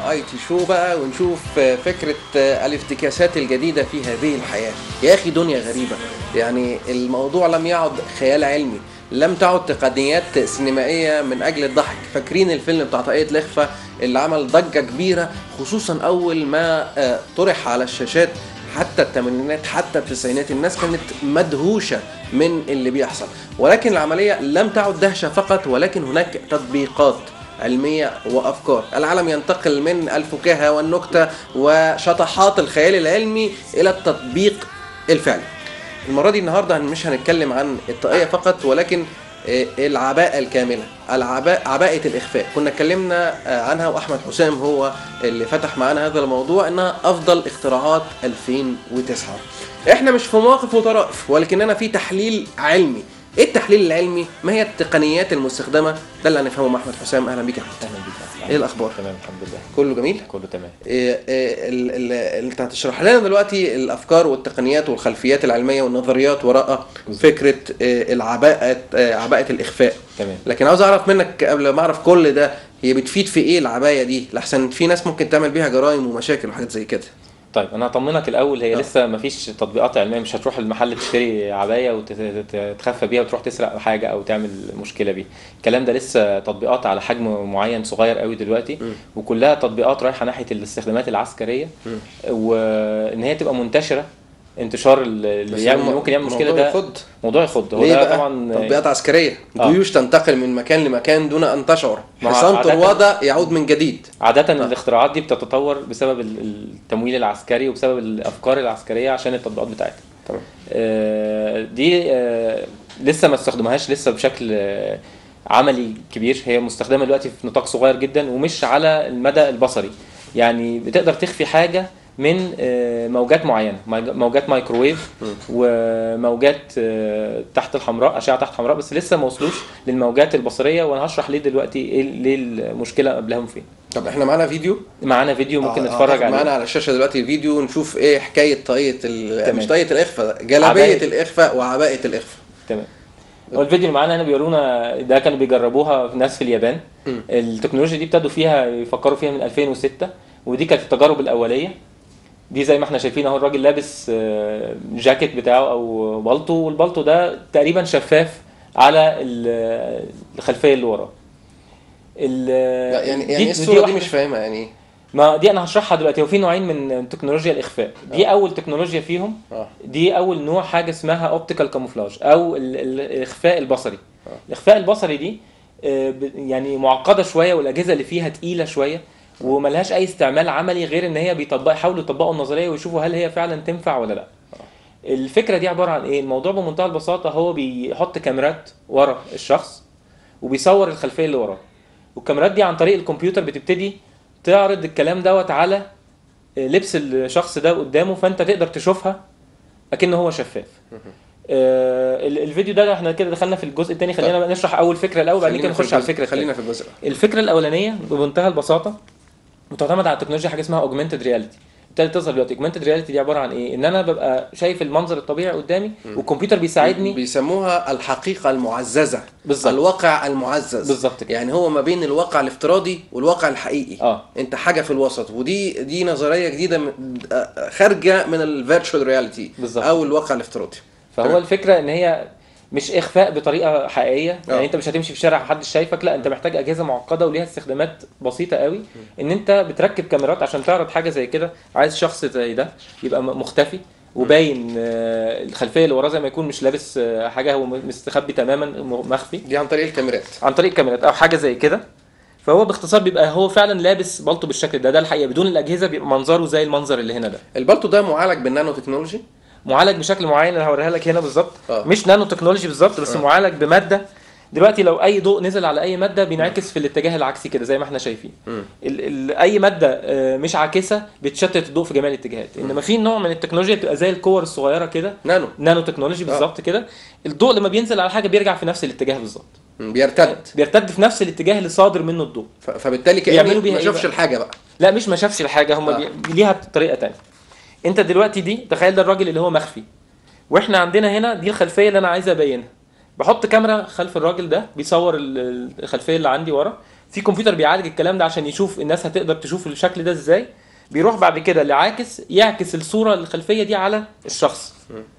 اي تي شو بقى ونشوف فكره الافتكاسات الجديده في هذه الحياه يا اخي دنيا غريبه يعني الموضوع لم يعد خيال علمي لم تعد تقنيات سينمائيه من اجل الضحك فاكرين الفيلم بتاع طاقيه الاخفاء اللي عمل ضجه كبيره خصوصا اول ما آه، طرح على الشاشات حتى الثمانينات حتى التسعينات الناس كانت مدهوشه من اللي بيحصل ولكن العمليه لم تعد دهشه فقط ولكن هناك تطبيقات علمية وأفكار العالم ينتقل من الفكاهة والنكتة وشطحات الخيال العلمي إلى التطبيق الفعلي المرة دي النهاردة مش هنتكلم عن الطاقية فقط ولكن آه، العباءة الكاملة العباء عباءة الإخفاء كنا اتكلمنا آه، عنها وأحمد حسام هو اللي فتح معانا هذا الموضوع إنها أفضل اختراعات 2009 إحنا مش في مواقف وطرائف ولكننا في تحليل علمي ايه التحليل العلمي ما هي التقنيات المستخدمه ده اللي هنفهمه مع احمد حسام اهلا بيك يا احمد اهلا بيك ايه الاخبار تمام الحمد لله كله جميل كله تمام إيه إيه ال- ال- انت هتشرح لنا دلوقتي الافكار والتقنيات والخلفيات العلميه والنظريات وراء فكره إيه العباءه إيه عباءه الاخفاء تمام لكن عاوز اعرف منك قبل ما اعرف كل ده هي بتفيد في ايه العبايه دي لحسن في ناس ممكن تعمل بيها جرائم ومشاكل وحاجات زي كده طيب انا هطمنك الاول هي آه. لسه ما فيش تطبيقات علميه مش هتروح المحل تشتري عبايه وتتخفى بيها وتروح تسرق حاجه او تعمل مشكله بيها الكلام ده لسه تطبيقات على حجم معين صغير قوي دلوقتي م. وكلها تطبيقات رايحه ناحيه الاستخدامات العسكريه وان هي تبقى منتشره انتشار ال- اللي بس يعمل المو- ممكن يعمل مشكله الموضوع ده يخض. موضوع يخض هو ليه ده بقى طبعا تطبيقات عسكريه آه. جيوش تنتقل من مكان لمكان دون ان تشعر ما هو حصان عادة- طروادة يعود من جديد عادة الاختراعات دي بتتطور بسبب ال- التمويل العسكري وبسبب الافكار العسكريه عشان التطبيقات بتاعتها. تمام آه، دي آه، لسه ما استخدموهاش لسه بشكل آه، عملي كبير هي مستخدمه دلوقتي في نطاق صغير جدا ومش على المدى البصري يعني بتقدر تخفي حاجه من آه، موجات معينه موج- موجات مايكروويف وموجات آه، تحت الحمراء اشعه تحت الحمراء بس لسه ما وصلوش للموجات البصريه وانا هشرح ليه دلوقتي ايه ليه المشكله قبلهم فين طب احنا معانا فيديو معانا فيديو ممكن آه، نتفرج آه، عليه معانا على الشاشه دلوقتي الفيديو نشوف ايه حكايه طاقيه ال... تمام. مش طاقيه الاخفاء جلابيه عباية. الاخفاء وعباءه الاخفاء تمام هو الفيديو اللي معانا هنا بيورونا ده كانوا بيجربوها في ناس في اليابان مم. التكنولوجيا دي ابتدوا فيها يفكروا فيها من 2006 ودي كانت التجارب الاوليه دي زي ما احنا شايفين اهو الراجل لابس آه، جاكيت بتاعه او بالطو والبالطو ده تقريبا شفاف على ال- الخلفيه اللي وراه ال- لا، يعني دي- يعني دي الصوره دي واحدة- مش فاهمها يعني ما دي انا هشرحها دلوقتي هو في نوعين من تكنولوجيا الاخفاء دي اول تكنولوجيا فيهم اه دي اول نوع حاجه اسمها اوبتيكال كاموفلاج او ال- ال- الاخفاء البصري الاخفاء البصري دي آه، ب- يعني معقده شويه والاجهزه اللي فيها تقيله شويه وملهاش اي استعمال عملي غير ان هي بيطبق يحاولوا يطبقوا النظريه ويشوفوا هل هي فعلا تنفع ولا لا الفكره دي عباره عن ايه الموضوع بمنتهى البساطه هو بيحط كاميرات ورا الشخص وبيصور الخلفيه اللي وراه والكاميرات دي عن طريق الكمبيوتر بتبتدي تعرض الكلام دوت على لبس الشخص ده قدامه فانت تقدر تشوفها اكنه هو شفاف آه، ال- الفيديو ده احنا كده دخلنا في الجزء الثاني خلينا بقى نشرح اول فكره الاول بعدين كده خلينا في نخش على الجزء- الفكره خلينا الثانيه في الجزء الأول. الفكره الاولانيه بمنتهى البساطه بتعتمد على تكنولوجيا حاجه اسمها اوجمانتد رياليتي ابتدت تظهر دلوقتي اوجمانتد رياليتي دي عباره عن ايه ان انا ببقى شايف المنظر الطبيعي قدامي والكمبيوتر بيساعدني بيسموها الحقيقه المعززه بالظبط. الواقع المعزز بالظبط كده. يعني هو ما بين الواقع الافتراضي والواقع الحقيقي اه انت حاجه في الوسط ودي دي نظريه جديده من- آه، خارجه من الفيرتشوال رياليتي بالظبط. او الواقع الافتراضي فهو تمام. الفكره ان هي مش اخفاء بطريقه حقيقيه آه. يعني انت مش هتمشي في الشارع محدش شايفك لا انت محتاج اجهزه معقده وليها استخدامات بسيطه قوي ان انت بتركب كاميرات عشان تعرض حاجه زي كده عايز شخص زي ده يبقى م- مختفي وباين آه، الخلفيه اللي وراه زي ما يكون مش لابس آه، حاجه هو م- مستخبي تماما م- مخفي دي عن طريق الكاميرات عن طريق الكاميرات او حاجه زي كده فهو باختصار بيبقى هو فعلا لابس بلطو بالشكل ده ده الحقيقه بدون الاجهزه بيبقى منظره زي المنظر اللي هنا ده البالتو ده معالج بالنانو تكنولوجي معالج بشكل معين انا هوريها لك هنا بالظبط آه. مش نانو تكنولوجي بالظبط بس آه. معالج بماده دلوقتي لو اي ضوء نزل على اي ماده بينعكس في الاتجاه العكسي كده زي ما احنا شايفين مم. ال ال اي ماده آه، مش عاكسه بتشتت الضوء في جميع الاتجاهات انما في نوع من التكنولوجيا بتبقى زي الكور الصغيره كده نانو نانو تكنولوجي بالظبط كده الضوء لما بينزل على حاجه بيرجع في نفس الاتجاه بالظبط مم، بيرتد بيرتد في نفس الاتجاه اللي صادر منه الضوء ف- فبالتالي كاني بيعملوا بيها ما إيه شافش بقى؟ الحاجه بقى لا مش ما شافش الحاجه هم آه. بي... ليها طريقه تانية انت دلوقتي دي تخيل ده الراجل اللي هو مخفي واحنا عندنا هنا دي الخلفيه اللي انا عايز ابينها بحط كاميرا خلف الراجل ده بيصور ال- الخلفيه اللي عندي ورا في كمبيوتر بيعالج الكلام ده عشان يشوف الناس هتقدر تشوف الشكل ده ازاي بيروح بعد كده لعاكس يعكس الصوره الخلفيه دي على الشخص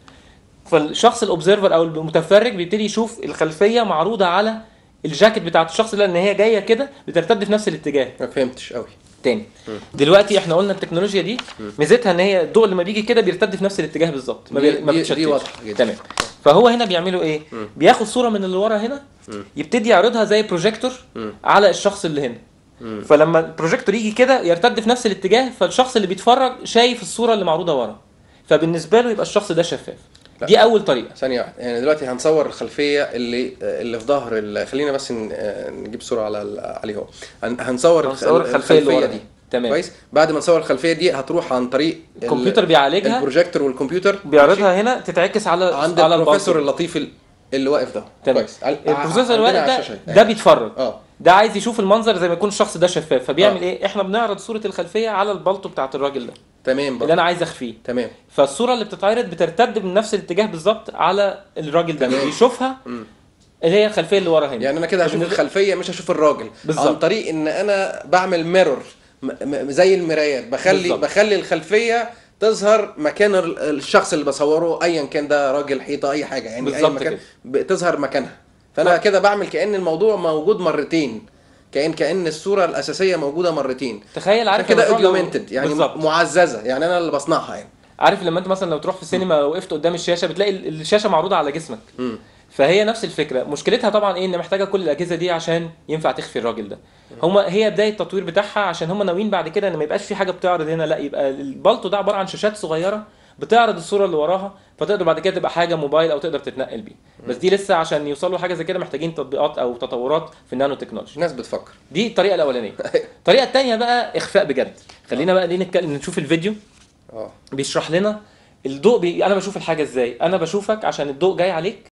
فالشخص الاوبزرفر او المتفرج بيبتدي يشوف الخلفيه معروضه على الجاكيت بتاعت الشخص ده لان هي جايه كده بترتد في نفس الاتجاه ما فهمتش قوي تاني دلوقتي احنا قلنا التكنولوجيا دي ميزتها ان هي الضوء لما بيجي كده بيرتد في نفس الاتجاه بالظبط ما, دي- بي... ما دي- دي بتشتتش واضحة جدا. تمام فهو هنا بيعملوا ايه بياخد صوره من اللي ورا هنا يبتدي يعرضها زي بروجيكتور على الشخص اللي هنا فلما البروجيكتور يجي كده يرتد في نفس الاتجاه فالشخص اللي بيتفرج شايف الصوره اللي معروضه ورا فبالنسبه له يبقى الشخص ده شفاف لا. دي اول طريقه ثانية واحدة يعني دلوقتي هنصور الخلفية اللي اللي في ظهر ال- خلينا بس ن- نجيب صورة على ال- عليه اهو هن- هنصور الخ- هنصور الخلفية اللي ورا دي دي. تمام. كويس بعد ما نصور الخلفية دي هتروح عن طريق ال- الكمبيوتر بيعالجها البروجيكتور والكمبيوتر ماشي؟ بيعرضها هنا تتعكس على عند على البروفيسور البلطو. اللطيف ال- اللي واقف ده تمام كويس عل- البروفيسور عندنا الواقف على ده الشاشة. ده بيتفرج اه ده عايز يشوف المنظر زي ما يكون الشخص ده شفاف فبيعمل آه. ايه احنا بنعرض صوره الخلفيه على البلطو بتاعت الراجل ده تمام اللي برضه انا عايز اخفيه تمام فالصوره اللي بتتعرض بترتد من نفس الاتجاه بالظبط على الراجل ده تمام. بيشوفها مم. اللي هي الخلفيه اللي ورا هنا يعني انا كده هشوف فبالنسبة- الخلفيه مش هشوف الراجل بالظبط. عن طريق ان انا بعمل ميرور زي المرايات بخلي بالظبط. بخلي الخلفيه تظهر مكان ال- الشخص اللي بصوره ايا كان ده راجل حيطه اي حاجه يعني اي بالظبط مكان كده. بتظهر مكانها فانا ف- كده بعمل كان الموضوع موجود مرتين كان كان الصوره الاساسيه موجوده مرتين تخيل عارف كده لما تروح لو- اوجمنتد يعني بالظبط معززه يعني انا اللي بصنعها يعني عارف لما انت مثلا لو تروح في السينما وقفت قدام الشاشه بتلاقي ال- الشاشه معروضه على جسمك مم. فهي نفس الفكره مشكلتها طبعا ايه ان محتاجه كل الاجهزه دي عشان ينفع تخفي الراجل ده هما هي بدايه التطوير بتاعها عشان هما ناويين بعد كده ان ما يبقاش في حاجه بتعرض هنا لا يبقى البلطو ده عباره عن شاشات صغيره بتعرض الصوره اللي وراها فتقدر بعد كده تبقى حاجه موبايل او تقدر تتنقل بيه بس دي لسه عشان يوصلوا حاجه زي كده محتاجين تطبيقات او تطورات في النانو تكنولوجي الناس بتفكر دي الطريقه الاولانيه الطريقه الثانيه بقى اخفاء بجد خلينا بقى دي نتكلم نشوف الفيديو اه بيشرح لنا الضوء بي... انا بشوف الحاجه ازاي انا بشوفك عشان الضوء جاي عليك